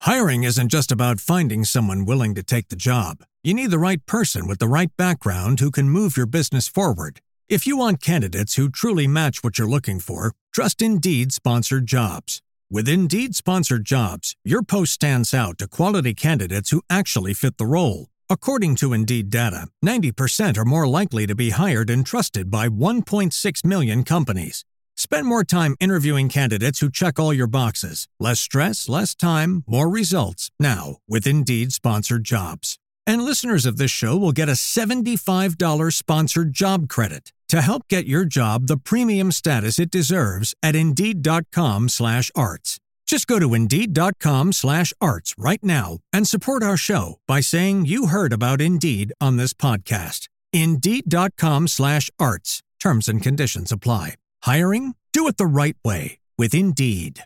Hiring isn't just about finding someone willing to take the job. You need the right person with the right background who can move your business forward. If you want candidates who truly match what you're looking for, trust Indeed sponsored jobs. With Indeed sponsored jobs, your post stands out to quality candidates who actually fit the role. According to Indeed data, 90% are more likely to be hired and trusted by 1.6 million companies. Spend more time interviewing candidates who check all your boxes. Less stress, less time, more results. Now, with Indeed sponsored jobs. And listeners of this show will get a $75 sponsored job credit to help get your job the premium status it deserves at Indeed.com slash arts. Just go to Indeed.com slash arts right now and support our show by saying you heard about Indeed on this podcast. Indeed.com slash arts. Terms and conditions apply. Hiring? Do it the right way with Indeed.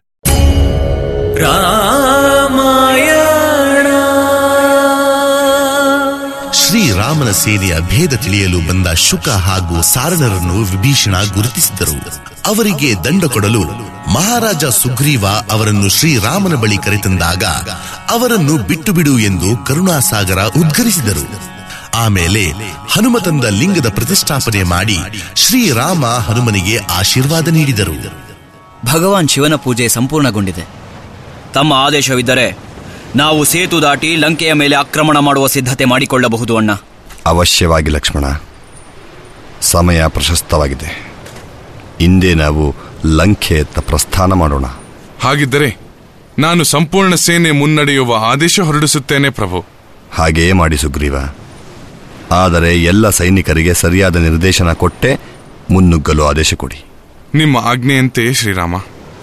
ಶ್ರೀರಾಮನ ಸೇನೆಯ ಭೇದ ತಿಳಿಯಲು ಬಂದ ಶುಕ ಹಾಗೂ ಸಾರಣರನ್ನು ವಿಭೀಷಣ ಗುರುತಿಸಿದರು ಅವರಿಗೆ ದಂಡ ಕೊಡಲು ಮಹಾರಾಜ ಸುಗ್ರೀವ ಅವರನ್ನು ಶ್ರೀರಾಮನ ಬಳಿ ಕರೆತಂದಾಗ ಅವರನ್ನು ಬಿಟ್ಟು ಬಿಡು ಎಂದು ಕರುಣಾಸಾಗರ ಉದ್ಗರಿಸಿದರು ಆಮೇಲೆ ಹನುಮತಂದ ಲಿಂಗದ ಪ್ರತಿಷ್ಠಾಪನೆ ಮಾಡಿ ಶ್ರೀರಾಮ ಹನುಮನಿಗೆ ಆಶೀರ್ವಾದ ನೀಡಿದರು ಭಗವಾನ್ ಶಿವನ ಪೂಜೆ ಸಂಪೂರ್ಣಗೊಂಡಿದೆ ತಮ್ಮ ಆದೇಶವಿದ್ದರೆ ನಾವು ಸೇತು ದಾಟಿ ಲಂಕೆಯ ಮೇಲೆ ಆಕ್ರಮಣ ಮಾಡುವ ಸಿದ್ಧತೆ ಮಾಡಿಕೊಳ್ಳಬಹುದು ಅಣ್ಣ ಅವಶ್ಯವಾಗಿ ಲಕ್ಷ್ಮಣ ಸಮಯ ಪ್ರಶಸ್ತವಾಗಿದೆ ಇಂದೇ ನಾವು ಲಂಕೆಯತ್ತ ಪ್ರಸ್ಥಾನ ಮಾಡೋಣ ಹಾಗಿದ್ದರೆ ನಾನು ಸಂಪೂರ್ಣ ಸೇನೆ ಮುನ್ನಡೆಯುವ ಆದೇಶ ಹೊರಡಿಸುತ್ತೇನೆ ಪ್ರಭು ಹಾಗೆಯೇ ಮಾಡಿ ಸುಗ್ರೀವ ಆದರೆ ಎಲ್ಲ ಸೈನಿಕರಿಗೆ ಸರಿಯಾದ ನಿರ್ದೇಶನ ಕೊಟ್ಟೆ ಮುನ್ನುಗ್ಗಲು ಆದೇಶ ಕೊಡಿ ನಿಮ್ಮ ಆಜ್ಞೆಯಂತೆ ಶ್ರೀರಾಮ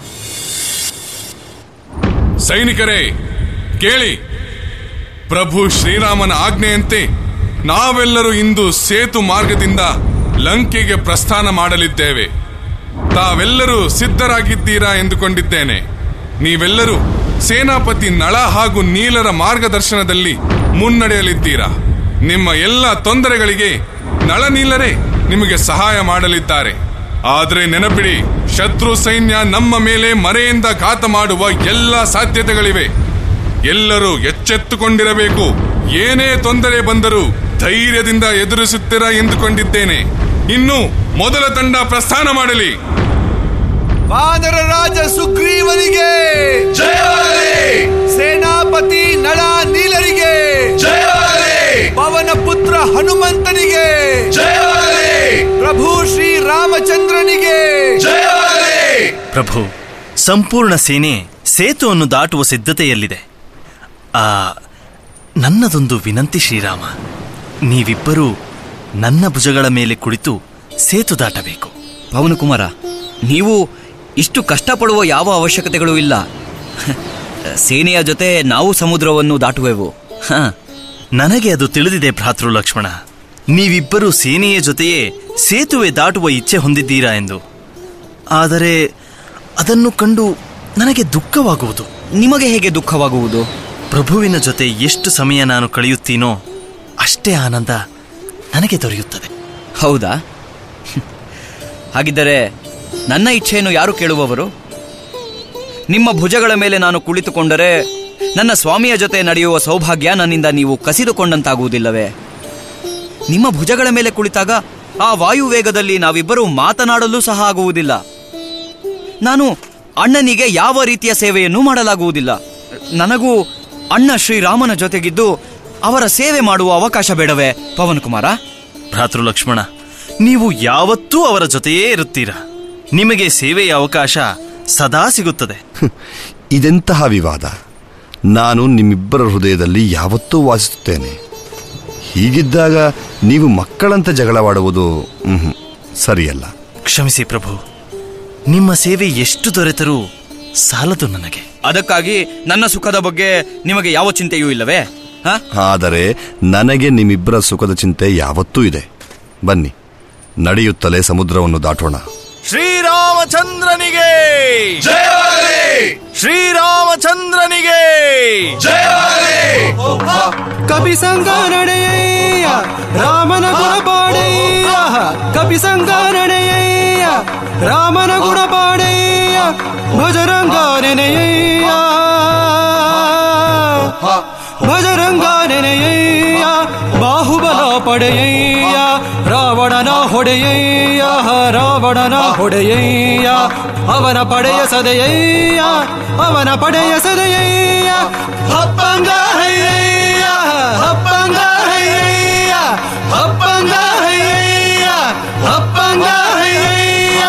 ಸೈನಿಕರೇ ಕೇಳಿ ಪ್ರಭು ಶ್ರೀರಾಮನ ಆಜ್ಞೆಯಂತೆ ನಾವೆಲ್ಲರೂ ಇಂದು ಸೇತು ಮಾರ್ಗದಿಂದ ಲಂಕೆಗೆ ಪ್ರಸ್ಥಾನ ಮಾಡಲಿದ್ದೇವೆ ತಾವೆಲ್ಲರೂ ಸಿದ್ಧರಾಗಿದ್ದೀರಾ ಎಂದುಕೊಂಡಿದ್ದೇನೆ ನೀವೆಲ್ಲರೂ ಸೇನಾಪತಿ ನಳ ಹಾಗೂ ನೀಲರ ಮಾರ್ಗದರ್ಶನದಲ್ಲಿ ಮುನ್ನಡೆಯಲಿದ್ದೀರಾ ನಿಮ್ಮ ಎಲ್ಲ ತೊಂದರೆಗಳಿಗೆ ನಳ ನೀಲರೇ ನಿಮಗೆ ಸಹಾಯ ಮಾಡಲಿದ್ದಾರೆ ಆದರೆ ನೆನಪಿಡಿ ಶತ್ರು ಸೈನ್ಯ ನಮ್ಮ ಮೇಲೆ ಮರೆಯಿಂದ ಘಾತ ಮಾಡುವ ಎಲ್ಲ ಸಾಧ್ಯತೆಗಳಿವೆ ಎಲ್ಲರೂ ಎಚ್ಚೆತ್ತುಕೊಂಡಿರಬೇಕು ಏನೇ ತೊಂದರೆ ಬಂದರೂ ಧೈರ್ಯದಿಂದ ಎದುರಿಸುತ್ತೀರಾ ಎಂದುಕೊಂಡಿದ್ದೇನೆ ಇನ್ನು ಮೊದಲ ತಂಡ ಪ್ರಸ್ಥಾನ ಮಾಡಲಿ ವಾನರ ರಾಜ ಸುಗ್ರೀವನಿಗೆ ಸೇನಾಪತಿ ನಳ ನೀಲರಿಗೆ ಪವನ ಪುತ್ರ ಹನುಮಂತನಿಗೆ ಪ್ರಭು ಶ್ರೀ ರಾಮಚಂದ್ರನಿಗೆ ಪ್ರಭು ಸಂಪೂರ್ಣ ಸೇನೆ ಸೇತುವನ್ನು ದಾಟುವ ಸಿದ್ಧತೆಯಲ್ಲಿದೆ ಆ ನನ್ನದೊಂದು ವಿನಂತಿ ಶ್ರೀರಾಮ ನೀವಿಬ್ಬರೂ ನನ್ನ ಭುಜಗಳ ಮೇಲೆ ಕುಳಿತು ಸೇತು ದಾಟಬೇಕು ಪವನಕುಮಾರ ನೀವು ಇಷ್ಟು ಕಷ್ಟಪಡುವ ಯಾವ ಅವಶ್ಯಕತೆಗಳೂ ಇಲ್ಲ ಸೇನೆಯ ಜೊತೆ ನಾವು ಸಮುದ್ರವನ್ನು ದಾಟುವೆವು ಹ ನನಗೆ ಅದು ತಿಳಿದಿದೆ ಭ್ರಾತೃ ಲಕ್ಷ್ಮಣ ನೀವಿಬ್ಬರೂ ಸೇನೆಯ ಜೊತೆಯೇ ಸೇತುವೆ ದಾಟುವ ಇಚ್ಛೆ ಹೊಂದಿದ್ದೀರಾ ಎಂದು ಆದರೆ ಅದನ್ನು ಕಂಡು ನನಗೆ ದುಃಖವಾಗುವುದು ನಿಮಗೆ ಹೇಗೆ ದುಃಖವಾಗುವುದು ಪ್ರಭುವಿನ ಜೊತೆ ಎಷ್ಟು ಸಮಯ ನಾನು ಕಳೆಯುತ್ತೀನೋ ಅಷ್ಟೇ ಆನಂದ ನನಗೆ ದೊರೆಯುತ್ತದೆ ಹೌದಾ ಹಾಗಿದ್ದರೆ ನನ್ನ ಇಚ್ಛೆಯನ್ನು ಯಾರು ಕೇಳುವವರು ನಿಮ್ಮ ಭುಜಗಳ ಮೇಲೆ ನಾನು ಕುಳಿತುಕೊಂಡರೆ ನನ್ನ ಸ್ವಾಮಿಯ ಜೊತೆ ನಡೆಯುವ ಸೌಭಾಗ್ಯ ನನ್ನಿಂದ ನೀವು ಕಸಿದುಕೊಂಡಂತಾಗುವುದಿಲ್ಲವೇ ನಿಮ್ಮ ಭುಜಗಳ ಮೇಲೆ ಕುಳಿತಾಗ ಆ ವಾಯು ವೇಗದಲ್ಲಿ ನಾವಿಬ್ಬರೂ ಮಾತನಾಡಲು ಸಹ ಆಗುವುದಿಲ್ಲ ನಾನು ಅಣ್ಣನಿಗೆ ಯಾವ ರೀತಿಯ ಸೇವೆಯನ್ನು ಮಾಡಲಾಗುವುದಿಲ್ಲ ನನಗೂ ಅಣ್ಣ ಶ್ರೀರಾಮನ ಜೊತೆಗಿದ್ದು ಅವರ ಸೇವೆ ಮಾಡುವ ಅವಕಾಶ ಬೇಡವೇ ಪವನ್ ಕುಮಾರ ಭ್ರಾತೃ ಲಕ್ಷ್ಮಣ ನೀವು ಯಾವತ್ತೂ ಅವರ ಜೊತೆಯೇ ಇರುತ್ತೀರಾ ನಿಮಗೆ ಸೇವೆಯ ಅವಕಾಶ ಸದಾ ಸಿಗುತ್ತದೆ ಇದೆಂತಹ ವಿವಾದ ನಾನು ನಿಮ್ಮಿಬ್ಬರ ಹೃದಯದಲ್ಲಿ ಯಾವತ್ತೂ ವಾಸಿಸುತ್ತೇನೆ ಹೀಗಿದ್ದಾಗ ನೀವು ಮಕ್ಕಳಂತೆ ಜಗಳವಾಡುವುದು ಮ್ಹೂ, ಸರಿಯಲ್ಲ ಕ್ಷಮಿಸಿ ಪ್ರಭು ನಿಮ್ಮ ಸೇವೆ ಎಷ್ಟು ದೊರೆತರೂ ಸಾಲದು ನನಗೆ ಅದಕ್ಕಾಗಿ ನನ್ನ ಸುಖದ ಬಗ್ಗೆ ನಿಮಗೆ ಯಾವ ಚಿಂತೆಯೂ ಇಲ್ಲವೇ ಹ? ಆದರೆ ನನಗೆ ನಿಮ್ಮಿಬ್ಬರ ಸುಖದ ಚಿಂತೆ ಯಾವತ್ತೂ ಇದೆ ಬನ್ನಿ ನಡೆಯುತ್ತಲೇ ಸಮುದ್ರವನ್ನು ದಾಟೋಣ ಶ್ರೀರಾಮಚಂದ್ರನಿಗೆ ಶ್ರೀರಾಮಚಂದ್ರನಿಗೆ ಕಪಿ ಸಂಗ ನಡೆಯ ರಾಮನ ಗುಣಪಾಡೆಯ ಕಪಿ ಸಂಗ ನಡೆಯ ರಾಮನ ಗುಣಪಾಡೆಯ ಭಜರಂಗ ನೆನೆಯ ಭಜರಂಗ ನೆನೆಯಯ್ಯ ಬಾಹುಬಲ ಪಡೆಯಯ್ಯ ರಾವಣನ ಹೊಡೆಯಯ್ಯ ರಾವಣನ ಹೊಡೆಯಯ್ಯ ಅವನ ಪಡೆಯ ಸದೆಯಯ್ಯ ಅವನ ಪಡೆಯ ಸದೆಯಯ್ಯ ಹಪ್ಪಂಗ ಹಯ್ಯಯ್ಯ ಹಪ್ಪಂಗ ಹಯ್ಯಯ್ಯ ಹಪ್ಪಂಗ ಹಯ್ಯಯ್ಯ ಹಪ್ಪಂಗ ಹಯ್ಯಯ್ಯ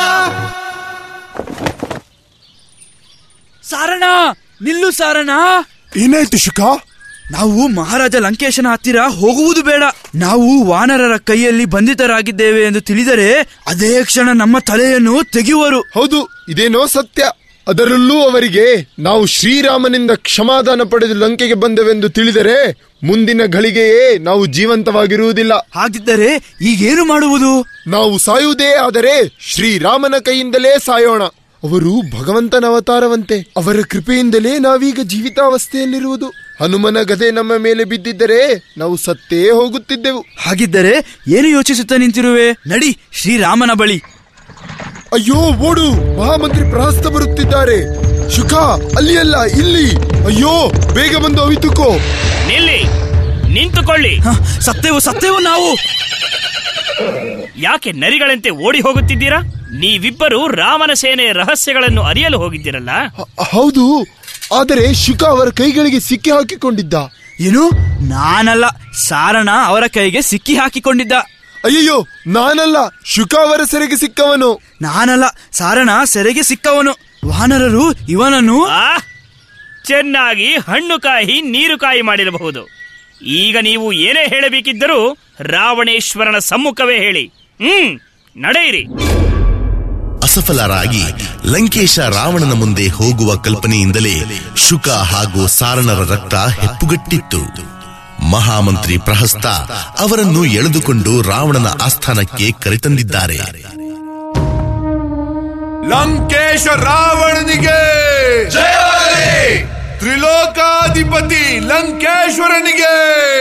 ಸಾರಣ ನಿಲ್ಲು ಸಾರಣ ಏನಾಯ್ತು ಶುಕ ನಾವು ಮಹಾರಾಜ ಲಂಕೇಶನ ಹತ್ತಿರ ಹೋಗುವುದು ಬೇಡ ನಾವು ವಾನರರ ಕೈಯಲ್ಲಿ ಬಂಧಿತರಾಗಿದ್ದೇವೆ ಎಂದು ತಿಳಿದರೆ ಅದೇ ಕ್ಷಣ ನಮ್ಮ ತಲೆಯನ್ನು ತೆಗೆಯುವರು ಹೌದು ಇದೇನೋ ಸತ್ಯ ಅದರಲ್ಲೂ ಅವರಿಗೆ ನಾವು ಶ್ರೀರಾಮನಿಂದ ಕ್ಷಮಾದಾನ ಪಡೆದು ಲಂಕೆಗೆ ಬಂದೆವೆಂದು ತಿಳಿದರೆ ಮುಂದಿನ ಘಳಿಗೆಯೇ ನಾವು ಜೀವಂತವಾಗಿರುವುದಿಲ್ಲ ಹಾಗಿದ್ದರೆ ಈಗೇನು ಮಾಡುವುದು ನಾವು ಸಾಯುವುದೇ ಆದರೆ ಶ್ರೀರಾಮನ ಕೈಯಿಂದಲೇ ಸಾಯೋಣ ಅವರು ಭಗವಂತನ ಅವತಾರವಂತೆ ಅವರ ಕೃಪೆಯಿಂದಲೇ ನಾವೀಗ ಜೀವಿತಾವಸ್ಥೆಯಲ್ಲಿರುವುದು ಹನುಮನ ಗದೆ ನಮ್ಮ ಮೇಲೆ ಬಿದ್ದಿದ್ದರೆ ನಾವು ಸತ್ತೇ ಹೋಗುತ್ತಿದ್ದೆವು ಹಾಗಿದ್ದರೆ ಏನು ಯೋಚಿಸುತ್ತಾ ನಿಂತಿರುವೆ ನಡಿ ಶ್ರೀರಾಮನ ಬಳಿ ಅಯ್ಯೋ ಓಡು ಮಹಾಮಂತ್ರಿ ಪ್ರಹಸ್ತ ಬರುತ್ತಿದ್ದಾರೆ ಶುಕ ಅಲ್ಲಿ ಅಲ್ಲ ಇಲ್ಲಿ ಅಯ್ಯೋ ಬೇಗ ಬಂದು ಅವಿತುಕೋ ನಿಲ್ಲಿ ನಿಂತುಕೊಳ್ಳಿ ಹ, ಸತ್ತೇವು ಸತ್ತೇವು ನಾವು ಯಾಕೆ ನರಿಗಳಂತೆ ಓಡಿ ಹೋಗುತ್ತಿದ್ದೀರಾ ನೀವಿಬ್ಬರು ರಾಮನ ಸೇನೆಯ ರಹಸ್ಯಗಳನ್ನು ಅರಿಯಲು ಹೋಗಿದ್ದೀರಲ್ಲ ಹ- ಹೌದು ಆದರೆ ಶುಕ ಅವರ ಕೈಗಳಿಗೆ ಸಿಕ್ಕಿ ಹಾಕಿಕೊಂಡಿದ್ದ ಏನು ನಾನಲ್ಲ ಸಾರಣ ಅವರ ಕೈಗೆ ಸಿಕ್ಕಿ ಹಾಕಿಕೊಂಡಿದ್ದ ಅಯ್ಯಯ್ಯೋ ನಾನಲ್ಲ ಶುಕ ಅವರ ಸೆರೆಗೆ ಸಿಕ್ಕವನು ನಾನಲ್ಲ ಸಾರಣ ಸೆರೆಗೆ ಸಿಕ್ಕವನು ವಾನರರು ಇವನನ್ನು ಆ ಚೆನ್ನಾಗಿ ಹಣ್ಣು ಕಾಯಿ ನೀರು ಕಾಯಿ ಮಾಡಿರಬಹುದು ಈಗ ನೀವು ಏನೇ ಹೇಳಬೇಕಿದ್ದರೂ ರಾವಣೇಶ್ವರನ ಸಮ್ಮುಖವೇ ಹೇಳಿ ಹ್ಮ್ ನಡೆಯಿರಿ ಅಸಫಲರಾಗಿ ಲಂಕೇಶ ರಾವಣನ ಮುಂದೆ ಹೋಗುವ ಕಲ್ಪನೆಯಿಂದಲೇ ಶುಕ ಹಾಗೂ ಸಾರಣರ ರಕ್ತ ಹೆಪ್ಪುಗಟ್ಟಿತ್ತು ಮಹಾಮಂತ್ರಿ ಪ್ರಹಸ್ತ ಅವರನ್ನು ಎಳೆದುಕೊಂಡು ರಾವಣನ ಆಸ್ಥಾನಕ್ಕೆ ಕರೆತಂದಿದ್ದಾರೆ ಲಂಕೇಶ ರಾವಣನಿಗೆ ತ್ರಿಲೋಕಾಧಿಪತಿ ಲಂಕೇಶ್ವರನಿಗೆ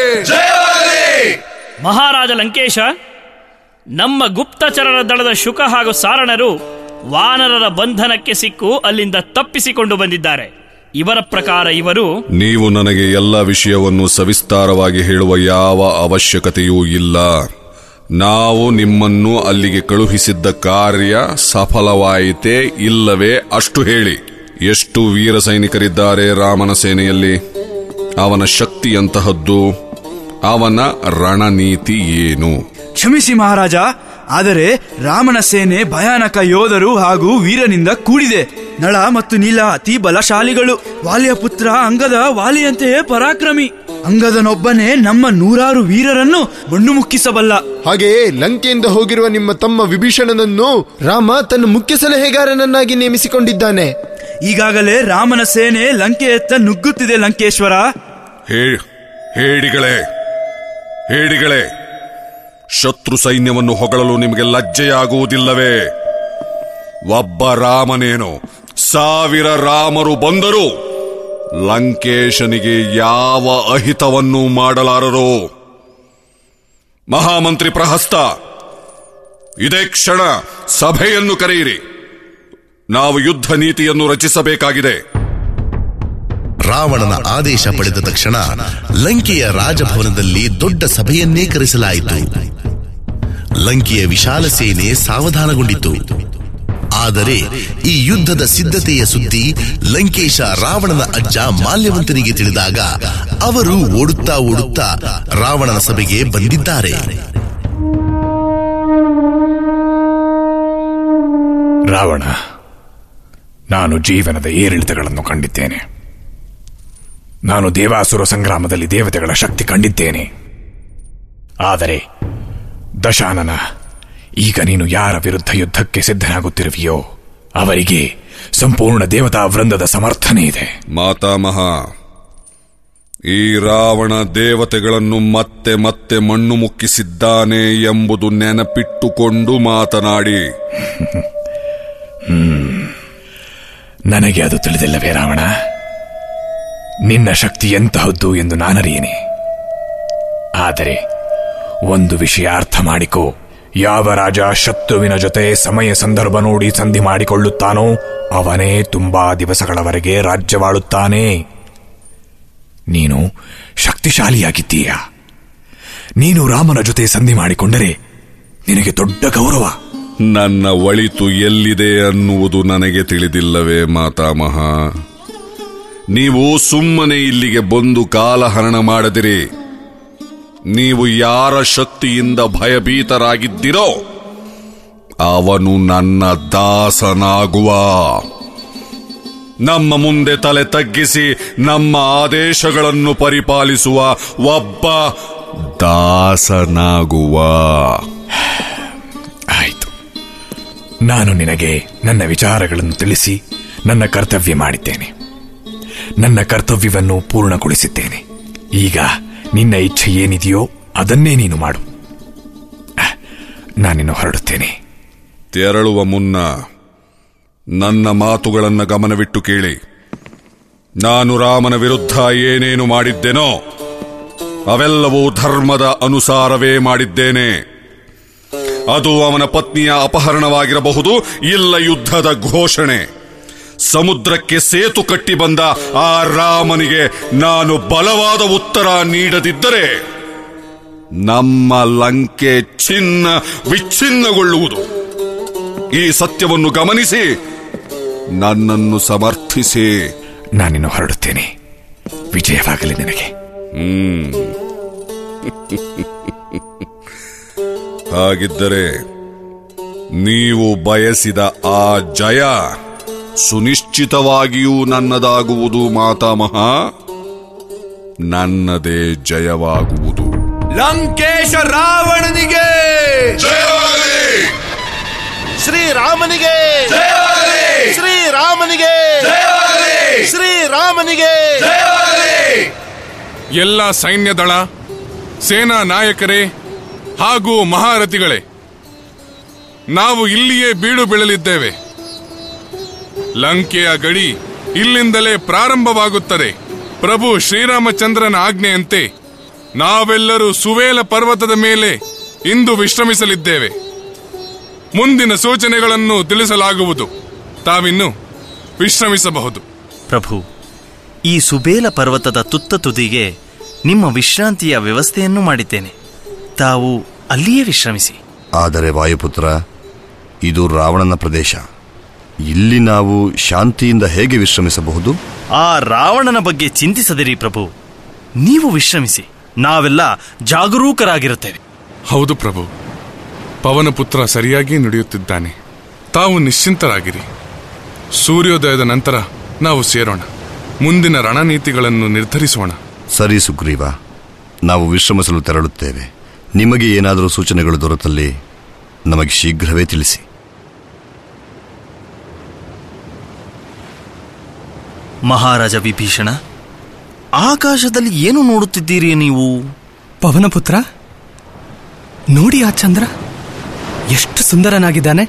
ಮಹಾರಾಜ ಲಂಕೇಶ ನಮ್ಮ ಗುಪ್ತಚರರ ದಳದ ಶುಕ ಹಾಗೂ ಸಾರಣರು ವಾನರರ ಬಂಧನಕ್ಕೆ ಸಿಕ್ಕು ಅಲ್ಲಿಂದ ತಪ್ಪಿಸಿಕೊಂಡು ಬಂದಿದ್ದಾರೆ ಇವರ ಪ್ರಕಾರ ಇವರು ನೀವು ನನಗೆ ಎಲ್ಲ ವಿಷಯವನ್ನು ಸವಿಸ್ತಾರವಾಗಿ ಹೇಳುವ ಯಾವ ಅವಶ್ಯಕತೆಯೂ ಇಲ್ಲ ನಾವು ನಿಮ್ಮನ್ನು ಅಲ್ಲಿಗೆ ಕಳುಹಿಸಿದ್ದ ಕಾರ್ಯ ಸಫಲವಾಯಿತೇ ಇಲ್ಲವೇ ಅಷ್ಟು ಹೇಳಿ ಎಷ್ಟು ವೀರ ಸೈನಿಕರಿದ್ದಾರೆ ರಾಮನ ಸೇನೆಯಲ್ಲಿ ಅವನ ಶಕ್ತಿಯಂತಹದ್ದು ಅವನ ರಣನೀತಿ ಏನು ಕ್ಷಮಿಸಿ ಮಹಾರಾಜ ಆದರೆ ರಾಮನ ಸೇನೆ ಭಯಾನಕ ಯೋಧರು ಹಾಗೂ ವೀರನಿಂದ ಕೂಡಿದೆ ನಳ ಮತ್ತು ನೀಲ ಅತಿ ಬಲಶಾಲಿಗಳು ವಾಲಿಯ ಪುತ್ರ ಅಂಗದ ವಾಲಿಯಂತೆಯೇ ಪರಾಕ್ರಮಿ ಅಂಗದನೊಬ್ಬನೇ ನಮ್ಮ ನೂರಾರು ವೀರರನ್ನು ಮಣ್ಣು ಮುಕ್ಕಿಸಬಲ್ಲ ಹಾಗೆಯೇ ಲಂಕೆಯಿಂದ ಹೋಗಿರುವ ನಿಮ್ಮ ತಮ್ಮ ವಿಭೀಷಣನನ್ನು ರಾಮ ತನ್ನ ಮುಖ್ಯ ಸಲಹೆಗಾರನನ್ನಾಗಿ ನೇಮಿಸಿಕೊಂಡಿದ್ದಾನೆ ಈಗಾಗಲೇ ರಾಮನ ಸೇನೆ ಲಂಕೆಯತ್ತ ನುಗ್ಗುತ್ತಿದೆ ಲಂಕೇಶ್ವರ ಹೇ- ಹೇಡಿಗಳೇ ಹೇಡಿಗಳೇ ಶತ್ರು ಸೈನ್ಯವನ್ನು ಹೊಗಳಲು ನಿಮಗೆ ಲಜ್ಜೆಯಾಗುವುದಿಲ್ಲವೇ ಒಬ್ಬ ರಾಮನೇನು ಸಾವಿರ ರಾಮರು ಬಂದರೂ ಲಂಕೇಶನಿಗೆ ಯಾವ ಅಹಿತವನ್ನೂ ಮಾಡಲಾರರು ಮಹಾಮಂತ್ರಿ ಪ್ರಹಸ್ತ ಇದೇ ಕ್ಷಣ ಸಭೆಯನ್ನು ಕರೆಯಿರಿ ನಾವು ಯುದ್ಧ ನೀತಿಯನ್ನು ರಚಿಸಬೇಕಾಗಿದೆ ರಾವಣನ ಆದೇಶ ಪಡೆದ ತಕ್ಷಣ ಲಂಕೆಯ ರಾಜಭವನದಲ್ಲಿ ದೊಡ್ಡ ಸಭೆಯನ್ನೇ ಕರೆಸಲಾಯಿತು ಲಂಕೆಯ ವಿಶಾಲ ಸೇನೆ ಸಾವಧಾನಗೊಂಡಿತು ಆದರೆ ಈ ಯುದ್ಧದ ಸಿದ್ಧತೆಯ ಸುದ್ದಿ ಲಂಕೇಶ ರಾವಣನ ಅಜ್ಜ ಮಾಲ್ಯವಂತನಿಗೆ ತಿಳಿದಾಗ ಅವರು ಓಡುತ್ತಾ ಓಡುತ್ತಾ ರಾವಣನ ಸಭೆಗೆ ಬಂದಿದ್ದಾರೆ ರಾವಣ ನಾನು ಜೀವನದ ಏರಿಳಿತಗಳನ್ನು ಕಂಡಿದ್ದೇನೆ ನಾನು ದೇವಾಸುರ ಸಂಗ್ರಾಮದಲ್ಲಿ ದೇವತೆಗಳ ಶಕ್ತಿ ಕಂಡಿದ್ದೇನೆ ಆದರೆ ದಶಾನನ ಈಗ ನೀನು ಯಾರ ವಿರುದ್ಧ ಯುದ್ಧಕ್ಕೆ ಸಿದ್ಧನಾಗುತ್ತಿರುವೆಯೋ ಅವರಿಗೆ ಸಂಪೂರ್ಣ ದೇವತಾ ವೃಂದದ ಸಮರ್ಥನೆ ಇದೆ ಮಾತಾಮಹ ಈ ರಾವಣ ದೇವತೆಗಳನ್ನು ಮತ್ತೆ ಮತ್ತೆ ಮಣ್ಣು ಮುಕ್ಕಿಸಿದ್ದಾನೆ ಎಂಬುದು ನೆನಪಿಟ್ಟುಕೊಂಡು ಮಾತನಾಡಿ ನನಗೆ ಅದು ತಿಳಿದಿಲ್ಲವೇ ರಾವಣ ನಿನ್ನ ಶಕ್ತಿ ಎಂತಹದ್ದು ಎಂದು ನಾನರಿಯೇನೆ ಆದರೆ ಒಂದು ವಿಷಯ ಅರ್ಥ ಮಾಡಿಕೋ ಯಾವ ರಾಜ ಶತ್ರುವಿನ ಜೊತೆ ಸಮಯ ಸಂದರ್ಭ ನೋಡಿ ಸಂಧಿ ಮಾಡಿಕೊಳ್ಳುತ್ತಾನೋ ಅವನೇ ತುಂಬಾ ದಿವಸಗಳವರೆಗೆ ರಾಜ್ಯವಾಳುತ್ತಾನೆ ನೀನು ಶಕ್ತಿಶಾಲಿಯಾಗಿದ್ದೀಯ ನೀನು ರಾಮನ ಜೊತೆ ಸಂಧಿ ಮಾಡಿಕೊಂಡರೆ ನಿನಗೆ ದೊಡ್ಡ ಗೌರವ ನನ್ನ ಒಳಿತು ಎಲ್ಲಿದೆ ಅನ್ನುವುದು ನನಗೆ ತಿಳಿದಿಲ್ಲವೇ ಮಾತಾಮಹ ನೀವು ಸುಮ್ಮನೆ ಇಲ್ಲಿಗೆ ಬಂದು ಕಾಲಹರಣ ಮಾಡದಿರಿ ನೀವು ಯಾರ ಶಕ್ತಿಯಿಂದ ಭಯಭೀತರಾಗಿದ್ದಿರೋ ಅವನು ನನ್ನ ದಾಸನಾಗುವ ನಮ್ಮ ಮುಂದೆ ತಲೆ ತಗ್ಗಿಸಿ ನಮ್ಮ ಆದೇಶಗಳನ್ನು ಪರಿಪಾಲಿಸುವ ಒಬ್ಬ ದಾಸನಾಗುವ ಆಯಿತು ನಾನು ನಿನಗೆ ನನ್ನ ವಿಚಾರಗಳನ್ನು ತಿಳಿಸಿ ನನ್ನ ಕರ್ತವ್ಯ ಮಾಡಿದ್ದೇನೆ ನನ್ನ ಕರ್ತವ್ಯವನ್ನು ಪೂರ್ಣಗೊಳಿಸಿದ್ದೇನೆ ಈಗ ನಿನ್ನ ಇಚ್ಛೆ ಏನಿದೆಯೋ ಅದನ್ನೇ ನೀನು ಮಾಡು ಅಹ್, ನಾನಿನ್ನು ಹೊರಡುತ್ತೇನೆ ತೆರಳುವ ಮುನ್ನ ನನ್ನ ಮಾತುಗಳನ್ನು ಗಮನವಿಟ್ಟು ಕೇಳಿ ನಾನು ರಾಮನ ವಿರುದ್ಧ ಏನೇನು ಮಾಡಿದ್ದೇನೋ ಅವೆಲ್ಲವೂ ಧರ್ಮದ ಅನುಸಾರವೇ ಮಾಡಿದ್ದೇನೆ ಅದು ಅವನ ಪತ್ನಿಯ ಅಪಹರಣವಾಗಿರಬಹುದು ಇಲ್ಲ ಯುದ್ಧದ ಘೋಷಣೆ ಸಮುದ್ರಕ್ಕೆ ಸೇತು ಕಟ್ಟಿ ಬಂದ ಆ ರಾಮನಿಗೆ ನಾನು ಬಲವಾದ ಉತ್ತರ ನೀಡದಿದ್ದರೆ ನಮ್ಮ ಲಂಕೆ ಚಿನ್ನ ವಿಚ್ಛಿನ್ನಗೊಳ್ಳುವುದು ಈ ಸತ್ಯವನ್ನು ಗಮನಿಸಿ ನನ್ನನ್ನು ಸಮರ್ಥಿಸಿ ನಾನಿನ್ನು ಹೊರಡುತ್ತೇನೆ ವಿಜಯವಾಗಲಿ ನಿನಗೆ ಹ್ಮ್ ಹಾಗಿದ್ದರೆ ನೀವು ಬಯಸಿದ ಆ ಜಯ ಸುನಿಶ್ಚಿತವಾಗಿಯೂ ನನ್ನದಾಗುವುದು ಮಾತಾಮಹ ನನ್ನದೇ ಜಯವಾಗುವುದು ಲಂಕೇಶ ರಾವಣನಿಗೆ ಶ್ರೀರಾಮನಿಗೆ ಶ್ರೀರಾಮನಿಗೆ ಶ್ರೀರಾಮನಿಗೆ ಎಲ್ಲ ಸೈನ್ಯ ದಳ ಸೇನಾ ನಾಯಕರೇ ಹಾಗೂ ಮಹಾರಥಿಗಳೇ ನಾವು ಇಲ್ಲಿಯೇ ಬೀಡು ಬೀಳಲಿದ್ದೇವೆ ಲಂಕೆಯ ಗಡಿ ಇಲ್ಲಿಂದಲೇ ಪ್ರಾರಂಭವಾಗುತ್ತದೆ ಪ್ರಭು ಶ್ರೀರಾಮಚಂದ್ರನ ಆಜ್ಞೆಯಂತೆ ನಾವೆಲ್ಲರೂ ಸುವೇಲ ಪರ್ವತದ ಮೇಲೆ ಇಂದು ವಿಶ್ರಮಿಸಲಿದ್ದೇವೆ ಮುಂದಿನ ಸೂಚನೆಗಳನ್ನು ತಿಳಿಸಲಾಗುವುದು ತಾವಿನ್ನು ವಿಶ್ರಮಿಸಬಹುದು ಪ್ರಭು ಈ ಸುಬೇಲ ಪರ್ವತದ ತುತ್ತ ತುದಿಗೆ ನಿಮ್ಮ ವಿಶ್ರಾಂತಿಯ ವ್ಯವಸ್ಥೆಯನ್ನು ಮಾಡಿದ್ದೇನೆ ತಾವು ಅಲ್ಲಿಯೇ ವಿಶ್ರಮಿಸಿ ಆದರೆ ವಾಯುಪುತ್ರ ಇದು ರಾವಣನ ಪ್ರದೇಶ ಇಲ್ಲಿ ನಾವು ಶಾಂತಿಯಿಂದ ಹೇಗೆ ವಿಶ್ರಮಿಸಬಹುದು ಆ ರಾವಣನ ಬಗ್ಗೆ ಚಿಂತಿಸದಿರಿ ಪ್ರಭು ನೀವು ವಿಶ್ರಮಿಸಿ ನಾವೆಲ್ಲ ಜಾಗರೂಕರಾಗಿರುತ್ತೇವೆ ಹೌದು ಪ್ರಭು ಪವನಪುತ್ರ ಸರಿಯಾಗಿ ನುಡಿಯುತ್ತಿದ್ದಾನೆ ತಾವು ನಿಶ್ಚಿಂತರಾಗಿರಿ ಸೂರ್ಯೋದಯದ ನಂತರ ನಾವು ಸೇರೋಣ ಮುಂದಿನ ರಣನೀತಿಗಳನ್ನು ನಿರ್ಧರಿಸೋಣ ಸರಿ ಸುಗ್ರೀವ ನಾವು ವಿಶ್ರಮಿಸಲು ತೆರಳುತ್ತೇವೆ ನಿಮಗೆ ಏನಾದರೂ ಸೂಚನೆಗಳು ದೊರೆತಲ್ಲಿ ನಮಗೆ ಶೀಘ್ರವೇ ತಿಳಿಸಿ ಮಹಾರಾಜ ವಿಭೀಷಣ ಆಕಾಶದಲ್ಲಿ ಏನು ನೋಡುತ್ತಿದ್ದೀರಿ ನೀವು ಪವನಪುತ್ರ ನೋಡಿ ಆ ಚಂದ್ರ ಎಷ್ಟು ಸುಂದರನಾಗಿದ್ದಾನೆ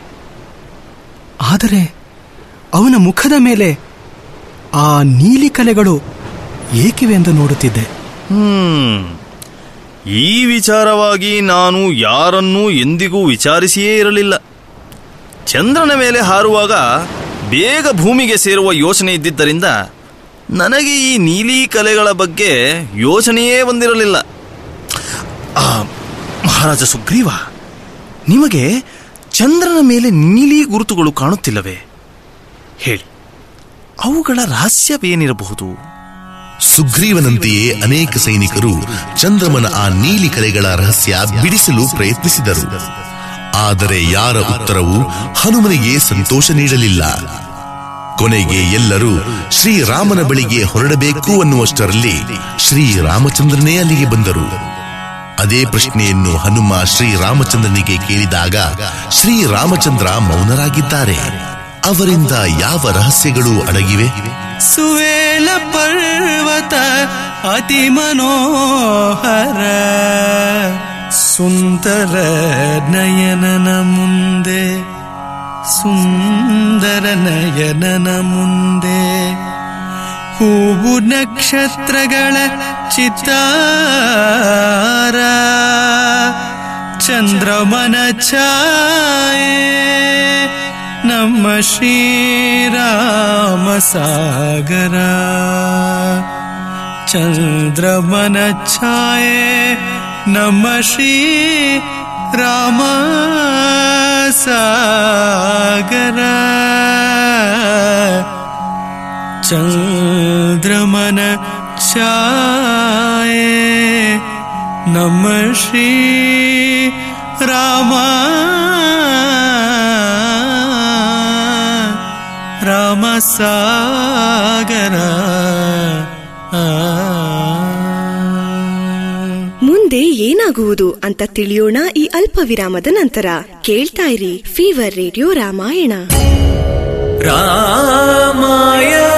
ಆದರೆ ಅವನ ಮುಖದ ಮೇಲೆ ಆ ನೀಲಿ ಕಲೆಗಳು ಏಕಿವೆ ಎಂದು ನೋಡುತ್ತಿದ್ದೆ ಹ್ಮ್ ಈ ವಿಚಾರವಾಗಿ ನಾನು ಯಾರನ್ನೂ ಎಂದಿಗೂ ವಿಚಾರಿಸಿಯೇ ಇರಲಿಲ್ಲ ಚಂದ್ರನ ಮೇಲೆ ಹಾರುವಾಗ ಬೇಗ ಭೂಮಿಗೆ ಸೇರುವ ಯೋಚನೆ ಇದ್ದಿದ್ದರಿಂದ ನನಗೆ ಈ ನೀಲಿ ಕಲೆಗಳ ಬಗ್ಗೆ ಯೋಚನೆಯೇ ಬಂದಿರಲಿಲ್ಲ ಆ, ಮಹಾರಾಜ ಸುಗ್ರೀವ ನಿಮಗೆ ಚಂದ್ರನ ಮೇಲೆ ನೀಲಿ ಗುರುತುಗಳು ಕಾಣುತ್ತಿಲ್ಲವೇ ಹೇಳಿ ಅವುಗಳ ರಹಸ್ಯವೇನಿರಬಹುದು ಸುಗ್ರೀವನಂತೆಯೇ ಅನೇಕ ಸೈನಿಕರು ಚಂದ್ರಮನ ಆ ನೀಲಿ ಕಲೆಗಳ ರಹಸ್ಯ ಬಿಡಿಸಲು ಪ್ರಯತ್ನಿಸಿದರು ಆದರೆ ಯಾರ ಉತ್ತರವು ಹನುಮನಿಗೆ ಸಂತೋಷ ನೀಡಲಿಲ್ಲ ಕೊನೆಗೆ ಎಲ್ಲರೂ ಶ್ರೀರಾಮನ ಬಳಿಗೆ ಹೊರಡಬೇಕು ಅನ್ನುವಷ್ಟರಲ್ಲಿ ಶ್ರೀರಾಮಚಂದ್ರನೇ ಅಲ್ಲಿಗೆ ಬಂದರು ಅದೇ ಪ್ರಶ್ನೆಯನ್ನು ಹನುಮ ಶ್ರೀರಾಮಚಂದ್ರನಿಗೆ ಕೇಳಿದಾಗ ಶ್ರೀರಾಮಚಂದ್ರ ಮೌನರಾಗಿದ್ದಾರೆ ಅವರಿಂದ ಯಾವ ರಹಸ್ಯಗಳು ಅಡಗಿವೆ ಸುವೇಲ ಪರ್ವತ ಅತಿ ಮನೋಹರ ಸುಂದರ ನಯನನ ಮುಂದೆ ಸುಂದರ ನಯನನ ಮುಂದೆ ಹೂವು ನಕ್ಷತ್ರಗಳ ಚಿತ್ತಾರ ಚಂದ್ರಮನ ಛಾಯೆ ನಮ್ಮ ಶ್ರೀರಾಮ ಸಾಗರ ಚಂದ್ರಮನ ಛಾಯೆ ನಮ್ಮ ಶ್ರೀ ರಾಮ ಸಾಗರ ಚಂದ್ರಮನ ಛಾಯೆ ನಮ್ಮ ಶ್ರೀ ರಾಮ ರಾಮ ಸಾಗರ ಮುಂದೆ ಏನಾಗುವುದು ಅಂತ ತಿಳಿಯೋಣ ಈ ಅಲ್ಪ ವಿರಾಮದ ನಂತರ ಕೇಳ್ತಾ ಇರಿ ಫೀವರ್ ರೇಡಿಯೋ ರಾಮಾಯಣ ರಾಮಾಯಣ